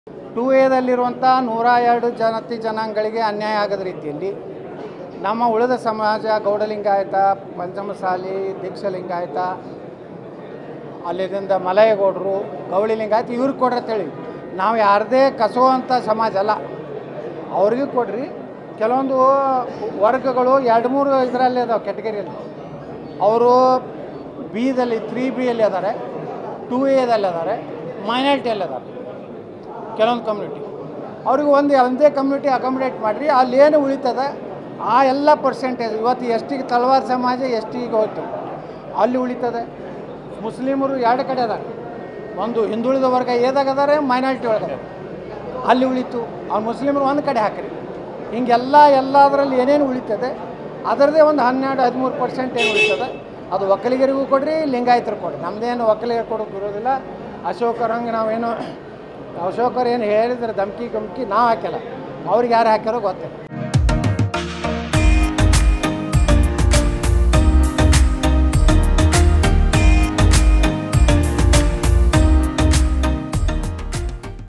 two ಎದಲ್ಲಿರುವಂಥ ನೂರ ಎರಡು ಜಾತಿ ಜನಾಂಗಗಳಿಗೆ ಅನ್ಯಾಯ ಆಗದ ರೀತಿಯಲ್ಲಿ ನಮ್ಮ ಉಳಿದ ಸಮಾಜ ಗೌಡಲಿಂಗಾಯತ ಪಂಚಮಸಾಲಿ ದೀಕ್ಷಲಿಂಗಾಯತ ಅಲ್ಲಿದಿಂದ ಮಲಯಗೌಡರು ಗೌಳಿ ಲಿಂಗಾಯತ ಇವ್ರಿಗೆ ಕೊಡ್ರಿ ಅಂತೇಳಿ ನಾವು ಯಾರದೇ ಕಸೋವಂಥ ಸಮಾಜ ಅಲ್ಲ ಅವ್ರಿಗೂ ಕೊಡ್ರಿ ಕೆಲವೊಂದು ವರ್ಗಗಳು ಎರಡು ಮೂರು ಇದರಲ್ಲಿ ಅದಾವೆ ಕೆಟಗರಿಯಲ್ಲಿ ಅವರು ಬಿದಲ್ಲಿ ತ್ರೀ ಬಿಯಲ್ಲಿ ಅದಾರೆ ಟೂ ಎದಲ್ಲಿ ಅದಾರೆ ಮೈನಾರಿಟಿಯಲ್ಲಿ ಅದಾರೆ ಕೆಲವೊಂದು ಕಮ್ಯುನಿಟಿ ಅವ್ರಿಗೆ ಒಂದು ಒಂದೇ ಕಮ್ಯುನಿಟಿ ಅಕಾಮಿಡೇಟ್ ಮಾಡಿರಿ ಅಲ್ಲಿ ಏನು ಉಳಿತದೆ ಆ ಎಲ್ಲ ಪರ್ಸೆಂಟೇಜ್ ಇವತ್ತು ಎಸ್ ಟಿಗೆ ತಲವಾರ್ ಸಮಾಜ ಎಸ್ ಟಿಗೆ ಹೋಯ್ತು ಅಲ್ಲಿ ಉಳಿತದೆ ಮುಸ್ಲಿಮರು ಎರಡು ಕಡೆ ಅದಾರೆ ಒಂದು ಹಿಂದುಳಿದ ವರ್ಗ ಏದಾಗ ಅದಾರೆ ಮೈನಾರಿಟಿ ಒಳಗಡೆ ಅಲ್ಲಿ ಉಳಿತು ಅವ್ರು ಮುಸ್ಲಿಮರು ಒಂದು ಕಡೆ ಹಾಕಿರಿ ಹಿಂಗೆಲ್ಲ ಎಲ್ಲದರಲ್ಲಿ ಏನೇನು ಉಳಿತದೆ ಅದರದೇ ಒಂದು ಹನ್ನೆರಡು ಹದಿಮೂರು ಪರ್ಸೆಂಟ್ ಏನು ಉಳಿತದೆ ಅದು ಒಕ್ಕಲಿಗರಿಗೂ ಕೊಡ್ರಿ ಲಿಂಗಾಯತರು ಕೊಡ್ರಿ ನಮ್ಮದೇನು ಒಕ್ಕಲಿಗರು ಕೊಡೋದು ಬರೋದಿಲ್ಲ ಅಶೋಕರ ಹಂಗೆ ನಾವೇನು ಅಶೋಕರು ಏನು ಹೇಳಿದ್ರೆ ಧಮ್ಕಿ ಗಮ್ಕಿ ನಾವು ಹಾಕಿಲ್ಲ ಅವ್ರಿಗೆ ಯಾರು ಹಾಕ್ಯಾರೋ ಗೊತ್ತಿಲ್ಲ